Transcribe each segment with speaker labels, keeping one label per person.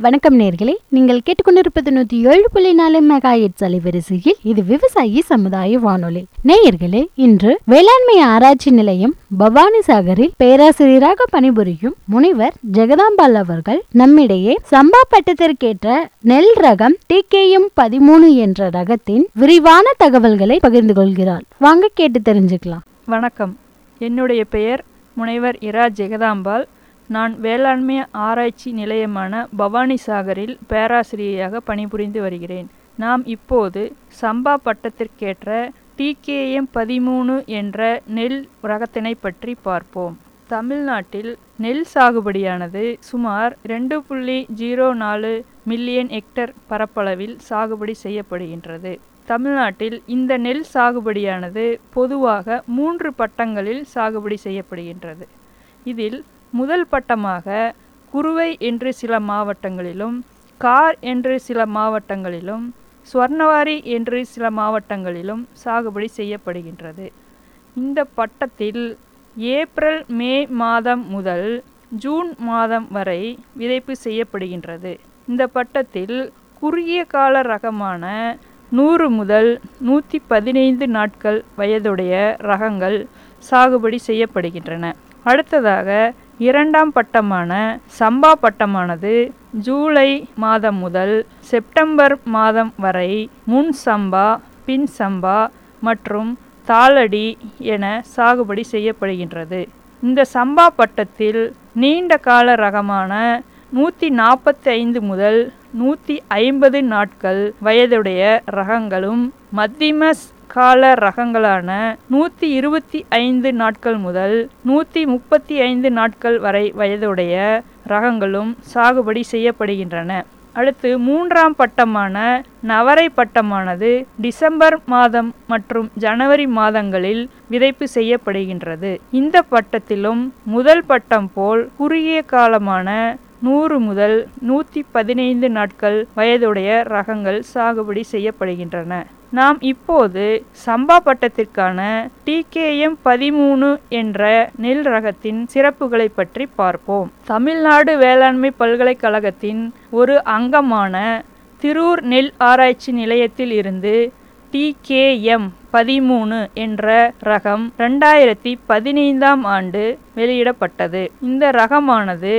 Speaker 1: வணக்கம் நேர்களே நீங்கள் கேட்டுக்கொண்டிருப்பது நூத்தி ஏழு புள்ளி நாலு மெகா எட்ஸ் அலைவரிசையில் இது விவசாயி சமுதாய வானொலி நேயர்களே இன்று வேளாண்மை ஆராய்ச்சி நிலையம் பவானி சாகரில் பேராசிரியராக பணிபுரியும் முனைவர் ஜெகதாம்பாள் அவர்கள் நம்மிடையே சம்பா பட்டத்திற்கேற்ற நெல் ரகம் டிகேஎம் பதிமூணு என்ற ரகத்தின் விரிவான தகவல்களை பகிர்ந்து கொள்கிறார் வாங்க கேட்டு தெரிஞ்சுக்கலாம்
Speaker 2: வணக்கம் என்னுடைய பெயர் முனைவர் இரா ஜெகதாம்பாள் நான் வேளாண்மை ஆராய்ச்சி நிலையமான பவானி சாகரில் பேராசிரியராக பணிபுரிந்து வருகிறேன் நாம் இப்போது சம்பா பட்டத்திற்கேற்ற டிகேஎம் பதிமூணு என்ற நெல் ரகத்தினை பற்றி பார்ப்போம் தமிழ்நாட்டில் நெல் சாகுபடியானது சுமார் ரெண்டு புள்ளி ஜீரோ நாலு மில்லியன் ஹெக்டர் பரப்பளவில் சாகுபடி செய்யப்படுகின்றது தமிழ்நாட்டில் இந்த நெல் சாகுபடியானது பொதுவாக மூன்று பட்டங்களில் சாகுபடி செய்யப்படுகின்றது இதில் முதல் பட்டமாக குருவை என்று சில மாவட்டங்களிலும் கார் என்று சில மாவட்டங்களிலும் ஸ்வர்ணவாரி என்று சில மாவட்டங்களிலும் சாகுபடி செய்யப்படுகின்றது இந்த பட்டத்தில் ஏப்ரல் மே மாதம் முதல் ஜூன் மாதம் வரை விதைப்பு செய்யப்படுகின்றது இந்த பட்டத்தில் குறுகிய கால ரகமான நூறு முதல் நூற்றி பதினைந்து நாட்கள் வயதுடைய ரகங்கள் சாகுபடி செய்யப்படுகின்றன அடுத்ததாக இரண்டாம் பட்டமான சம்பா பட்டமானது ஜூலை மாதம் முதல் செப்டம்பர் மாதம் வரை முன் சம்பா பின் சம்பா மற்றும் தாளடி என சாகுபடி செய்யப்படுகின்றது இந்த சம்பா பட்டத்தில் நீண்ட கால ரகமான நூற்றி நாற்பத்தி ஐந்து முதல் நூற்றி ஐம்பது நாட்கள் வயதுடைய ரகங்களும் மத்தியம கால ரகங்களான நூற்றி இருபத்தி ஐந்து நாட்கள் முதல் நூற்றி முப்பத்தி ஐந்து நாட்கள் வரை வயதுடைய ரகங்களும் சாகுபடி செய்யப்படுகின்றன அடுத்து மூன்றாம் பட்டமான நவரை பட்டமானது டிசம்பர் மாதம் மற்றும் ஜனவரி மாதங்களில் விதைப்பு செய்யப்படுகின்றது இந்த பட்டத்திலும் முதல் பட்டம் போல் குறுகிய காலமான நூறு முதல் நூற்றி பதினைந்து நாட்கள் வயதுடைய ரகங்கள் சாகுபடி செய்யப்படுகின்றன நாம் இப்போது சம்பா பட்டத்திற்கான டிகேஎம் பதிமூணு என்ற நெல் ரகத்தின் சிறப்புகளை பற்றி பார்ப்போம் தமிழ்நாடு வேளாண்மை பல்கலைக்கழகத்தின் ஒரு அங்கமான திருூர் நெல் ஆராய்ச்சி நிலையத்தில் இருந்து டிகேஎம் பதிமூணு என்ற ரகம் ரெண்டாயிரத்தி பதினைந்தாம் ஆண்டு வெளியிடப்பட்டது இந்த ரகமானது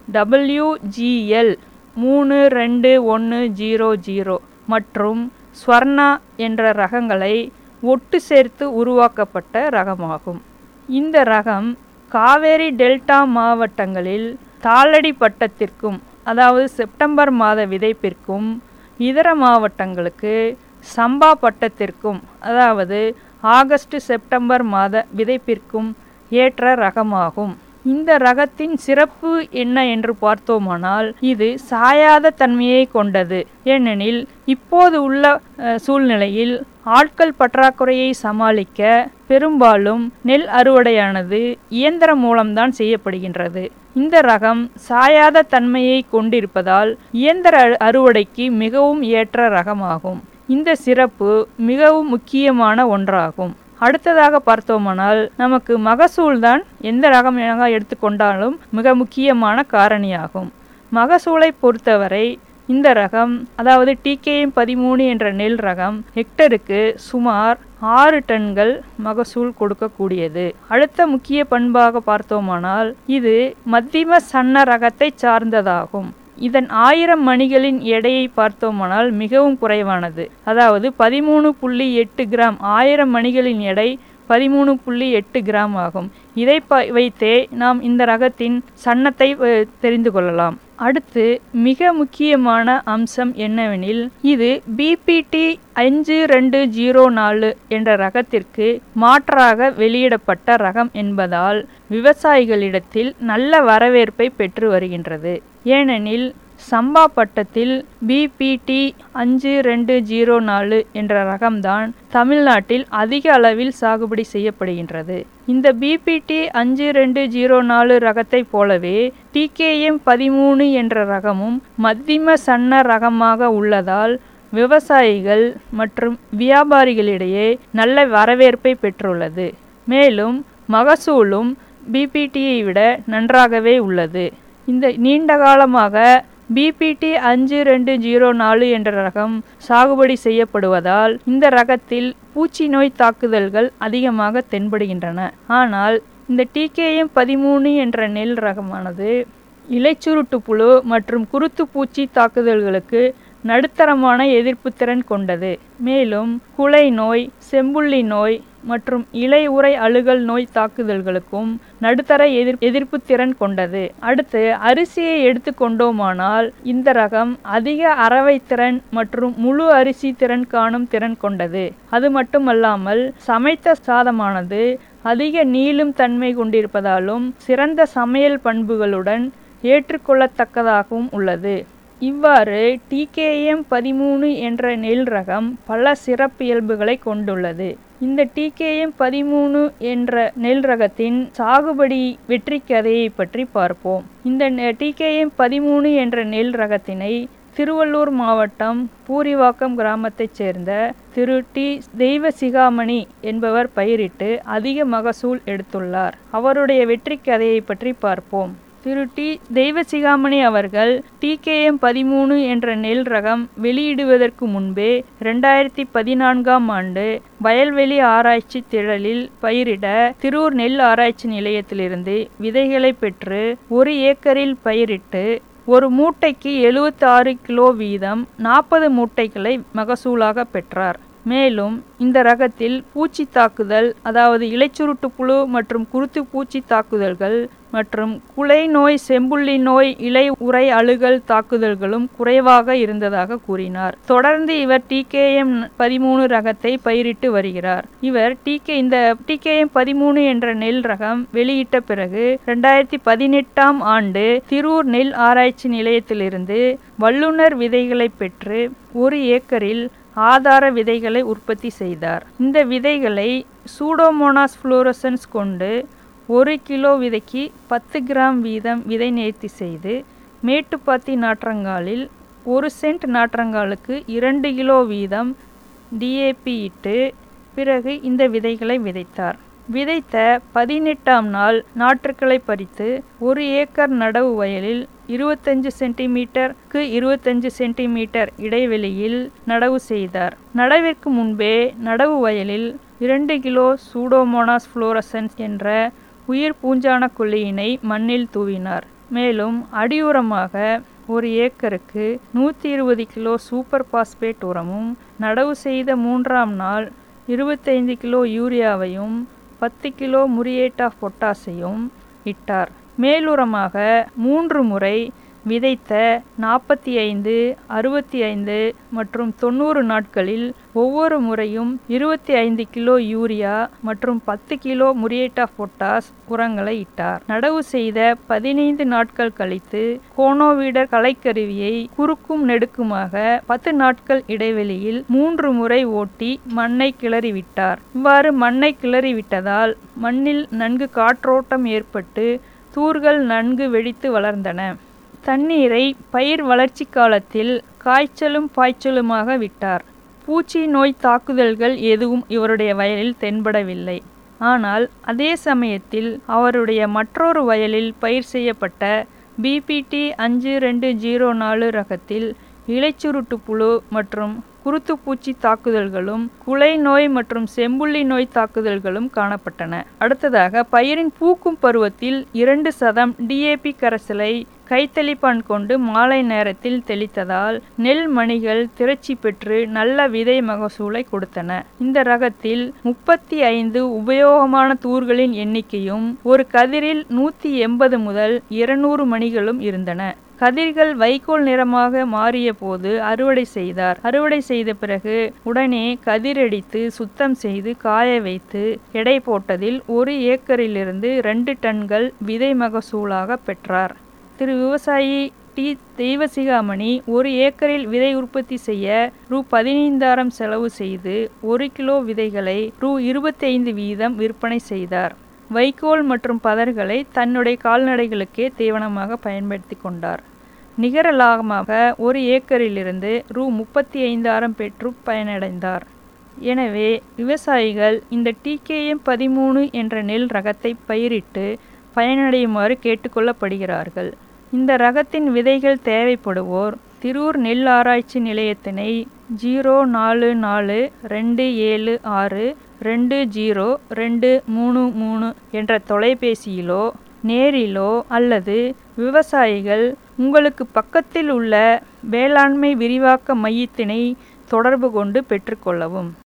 Speaker 2: டபிள்யூஜிஎல் மூணு ரெண்டு ஒன்று ஜீரோ ஜீரோ மற்றும் ஸ்வர்ணா என்ற ரகங்களை ஒட்டு சேர்த்து உருவாக்கப்பட்ட ரகமாகும் இந்த ரகம் காவேரி டெல்டா மாவட்டங்களில் தாளடி பட்டத்திற்கும் அதாவது செப்டம்பர் மாத விதைப்பிற்கும் இதர மாவட்டங்களுக்கு சம்பா பட்டத்திற்கும் அதாவது ஆகஸ்ட் செப்டம்பர் மாத விதைப்பிற்கும் ஏற்ற ரகமாகும் இந்த ரகத்தின் சிறப்பு என்ன என்று பார்த்தோமானால் இது சாயாத தன்மையை கொண்டது ஏனெனில் இப்போது உள்ள சூழ்நிலையில் ஆட்கள் பற்றாக்குறையை சமாளிக்க பெரும்பாலும் நெல் அறுவடையானது இயந்திரம் மூலம்தான் செய்யப்படுகின்றது இந்த ரகம் சாயாத தன்மையை கொண்டிருப்பதால் இயந்திர அறுவடைக்கு மிகவும் ஏற்ற ரகமாகும் இந்த சிறப்பு மிகவும் முக்கியமான ஒன்றாகும் அடுத்ததாக பார்த்தோமானால் நமக்கு மகசூல் தான் எந்த ரகம் எடுத்துக்கொண்டாலும் மிக முக்கியமான காரணியாகும் மகசூலை பொறுத்தவரை இந்த ரகம் அதாவது டிகேஎம் பதிமூணு என்ற நெல் ரகம் ஹெக்டருக்கு சுமார் ஆறு டன்கள் மகசூல் கொடுக்கக்கூடியது அடுத்த முக்கிய பண்பாக பார்த்தோமானால் இது மத்தியம சன்ன ரகத்தை சார்ந்ததாகும் இதன் ஆயிரம் மணிகளின் எடையை பார்த்தோமானால் மிகவும் குறைவானது அதாவது பதிமூணு புள்ளி எட்டு கிராம் ஆயிரம் மணிகளின் எடை பதிமூணு புள்ளி எட்டு கிராம் ஆகும் இதை வைத்தே நாம் இந்த ரகத்தின் சன்னத்தை தெரிந்து கொள்ளலாம் அடுத்து மிக முக்கியமான அம்சம் என்னவெனில் இது பிபிடி அஞ்சு ரெண்டு ஜீரோ நாலு என்ற ரகத்திற்கு மாற்றாக வெளியிடப்பட்ட ரகம் என்பதால் விவசாயிகளிடத்தில் நல்ல வரவேற்பை பெற்று வருகின்றது ஏனெனில் சம்பா பட்டத்தில் பிபிடி அஞ்சு ரெண்டு ஜீரோ நாலு என்ற ரகம்தான் தமிழ்நாட்டில் அதிக அளவில் சாகுபடி செய்யப்படுகின்றது இந்த பிபிடி அஞ்சு ரெண்டு ஜீரோ நாலு ரகத்தை போலவே டிகேஎம் பதிமூணு என்ற ரகமும் மத்தியம சன்ன ரகமாக உள்ளதால் விவசாயிகள் மற்றும் வியாபாரிகளிடையே நல்ல வரவேற்பை பெற்றுள்ளது மேலும் மகசூலும் பிபிடியை விட நன்றாகவே உள்ளது இந்த நீண்ட காலமாக பிபிடி அஞ்சு ரெண்டு ஜீரோ நாலு என்ற ரகம் சாகுபடி செய்யப்படுவதால் இந்த ரகத்தில் பூச்சி நோய் தாக்குதல்கள் அதிகமாக தென்படுகின்றன ஆனால் இந்த டிகேஎம் பதிமூணு என்ற நெல் ரகமானது இலைச்சுருட்டு புழு மற்றும் குருத்து பூச்சி தாக்குதல்களுக்கு நடுத்தரமான எதிர்ப்பு திறன் கொண்டது மேலும் குலை நோய் செம்புள்ளி நோய் மற்றும் இலை உறை அழுகல் நோய் தாக்குதல்களுக்கும் நடுத்தர எதிர் எதிர்ப்பு திறன் கொண்டது அடுத்து அரிசியை எடுத்துக்கொண்டோமானால் இந்த ரகம் அதிக அரவை திறன் மற்றும் முழு அரிசி திறன் காணும் திறன் கொண்டது அது மட்டுமல்லாமல் சமைத்த சாதமானது அதிக நீளும் தன்மை கொண்டிருப்பதாலும் சிறந்த சமையல் பண்புகளுடன் ஏற்றுக்கொள்ளத்தக்கதாகவும் உள்ளது இவ்வாறு டிகேஎம் பதிமூணு என்ற நெல் ரகம் பல சிறப்பியல்புகளை கொண்டுள்ளது இந்த டிகேஎம் பதிமூணு என்ற நெல் ரகத்தின் சாகுபடி வெற்றி கதையை பற்றி பார்ப்போம் இந்த டிகேஎம் பதிமூணு என்ற நெல் ரகத்தினை திருவள்ளூர் மாவட்டம் பூரிவாக்கம் கிராமத்தைச் சேர்ந்த திரு டி தெய்வ சிகாமணி என்பவர் பயிரிட்டு அதிக மகசூல் எடுத்துள்ளார் அவருடைய வெற்றி கதையை பற்றி பார்ப்போம் திரு டி தெய்வ சிகாமணி அவர்கள் டிகேஎம் பதிமூணு என்ற நெல் ரகம் வெளியிடுவதற்கு முன்பே ரெண்டாயிரத்தி பதினான்காம் ஆண்டு வயல்வெளி ஆராய்ச்சி திடலில் பயிரிட திருவூர் நெல் ஆராய்ச்சி நிலையத்திலிருந்து விதைகளை பெற்று ஒரு ஏக்கரில் பயிரிட்டு ஒரு மூட்டைக்கு எழுபத்தி ஆறு கிலோ வீதம் நாற்பது மூட்டைகளை மகசூலாக பெற்றார் மேலும் இந்த ரகத்தில் பூச்சி தாக்குதல் அதாவது இலைச்சுருட்டு புழு மற்றும் குருத்து பூச்சி தாக்குதல்கள் மற்றும் குலை நோய் செம்புள்ளி நோய் இலை உறை அழுகல் தாக்குதல்களும் குறைவாக இருந்ததாக கூறினார் தொடர்ந்து இவர் டிகேஎம் பதிமூணு ரகத்தை பயிரிட்டு வருகிறார் இவர் டிகே இந்த டிகேஎம் பதிமூணு என்ற நெல் ரகம் வெளியிட்ட பிறகு ரெண்டாயிரத்தி பதினெட்டாம் ஆண்டு திருவூர் நெல் ஆராய்ச்சி நிலையத்திலிருந்து வல்லுநர் விதைகளை பெற்று ஒரு ஏக்கரில் ஆதார விதைகளை உற்பத்தி செய்தார் இந்த விதைகளை சூடோமோனாஸ் ஃப்ளோரசன்ஸ் கொண்டு ஒரு கிலோ விதைக்கு பத்து கிராம் வீதம் விதை நேர்த்தி செய்து மேட்டுப்பாத்தி நாற்றங்காலில் ஒரு சென்ட் நாற்றங்காலுக்கு இரண்டு கிலோ வீதம் டிஏபி இட்டு பிறகு இந்த விதைகளை விதைத்தார் விதைத்த பதினெட்டாம் நாள் நாற்றுக்களை பறித்து ஒரு ஏக்கர் நடவு வயலில் இருபத்தஞ்சு சென்டிமீட்டருக்கு இருபத்தஞ்சு சென்டிமீட்டர் இடைவெளியில் நடவு செய்தார் நடவிற்கு முன்பே நடவு வயலில் இரண்டு கிலோ சூடோமோனாஸ் ஃப்ளோரசன்ஸ் என்ற உயிர் பூஞ்சான கொல்லியினை மண்ணில் தூவினார் மேலும் அடியுரமாக ஒரு ஏக்கருக்கு நூற்றி இருபது கிலோ சூப்பர் பாஸ்பேட் உரமும் நடவு செய்த மூன்றாம் நாள் இருபத்தைந்து கிலோ யூரியாவையும் பத்து கிலோ முரியேட் ஆஃப் பொட்டாசையும் இட்டார் மேலுரமாக மூன்று முறை விதைத்த நாற்பத்தி ஐந்து அறுபத்தி ஐந்து மற்றும் தொண்ணூறு நாட்களில் ஒவ்வொரு முறையும் இருபத்தி ஐந்து கிலோ யூரியா மற்றும் பத்து கிலோ முரியேட் ஆஃப் பொட்டாஸ் உரங்களை இட்டார் நடவு செய்த பதினைந்து நாட்கள் கழித்து கோனோவீடர் கலைக்கருவியை குறுக்கும் நெடுக்குமாக பத்து நாட்கள் இடைவெளியில் மூன்று முறை ஓட்டி மண்ணை கிளறிவிட்டார் இவ்வாறு மண்ணை கிளறிவிட்டதால் மண்ணில் நன்கு காற்றோட்டம் ஏற்பட்டு தூர்கள் நன்கு வெடித்து வளர்ந்தன தண்ணீரை பயிர் வளர்ச்சி காலத்தில் காய்ச்சலும் பாய்ச்சலுமாக விட்டார் பூச்சி நோய் தாக்குதல்கள் எதுவும் இவருடைய வயலில் தென்படவில்லை ஆனால் அதே சமயத்தில் அவருடைய மற்றொரு வயலில் பயிர் செய்யப்பட்ட பிபிடி அஞ்சு ரெண்டு ஜீரோ நாலு ரகத்தில் இலைச்சுருட்டு புழு மற்றும் குருத்துப்பூச்சி தாக்குதல்களும் குலை நோய் மற்றும் செம்புள்ளி நோய் தாக்குதல்களும் காணப்பட்டன அடுத்ததாக பயிரின் பூக்கும் பருவத்தில் இரண்டு சதம் டிஏபி கரைசலை கைத்தெளிப்பான் கொண்டு மாலை நேரத்தில் தெளித்ததால் நெல் மணிகள் திரட்சி பெற்று நல்ல விதை மகசூலை கொடுத்தன இந்த ரகத்தில் முப்பத்தி ஐந்து உபயோகமான தூர்களின் எண்ணிக்கையும் ஒரு கதிரில் நூற்றி எண்பது முதல் இருநூறு மணிகளும் இருந்தன கதிர்கள் வைக்கோல் நிறமாக மாறிய போது அறுவடை செய்தார் அறுவடை செய்த பிறகு உடனே கதிரடித்து சுத்தம் செய்து காய வைத்து எடை போட்டதில் ஒரு ஏக்கரிலிருந்து ரெண்டு டன்கள் விதை மகசூலாக பெற்றார் திரு விவசாயி டி தெய்வசிகாமணி ஒரு ஏக்கரில் விதை உற்பத்தி செய்ய ரூ பதினைந்தாயிரம் செலவு செய்து ஒரு கிலோ விதைகளை ரூ இருபத்தைந்து வீதம் விற்பனை செய்தார் வைக்கோல் மற்றும் பதர்களை தன்னுடைய கால்நடைகளுக்கே தீவனமாக பயன்படுத்தி கொண்டார் நிகர லாபமாக ஒரு ஏக்கரிலிருந்து ரூ முப்பத்தி ஐந்தாயிரம் பெற்று பயனடைந்தார் எனவே விவசாயிகள் இந்த டிகேஎம் பதிமூணு என்ற நெல் ரகத்தை பயிரிட்டு பயனடையுமாறு கேட்டுக்கொள்ளப்படுகிறார்கள் இந்த ரகத்தின் விதைகள் தேவைப்படுவோர் திரூர் நெல் ஆராய்ச்சி நிலையத்தினை ஜீரோ நாலு நாலு ரெண்டு ஏழு ஆறு ரெண்டு ஜீரோ ரெண்டு மூணு மூணு என்ற தொலைபேசியிலோ நேரிலோ அல்லது விவசாயிகள் உங்களுக்கு பக்கத்தில் உள்ள வேளாண்மை விரிவாக்க மையத்தினை தொடர்பு கொண்டு பெற்றுக்கொள்ளவும்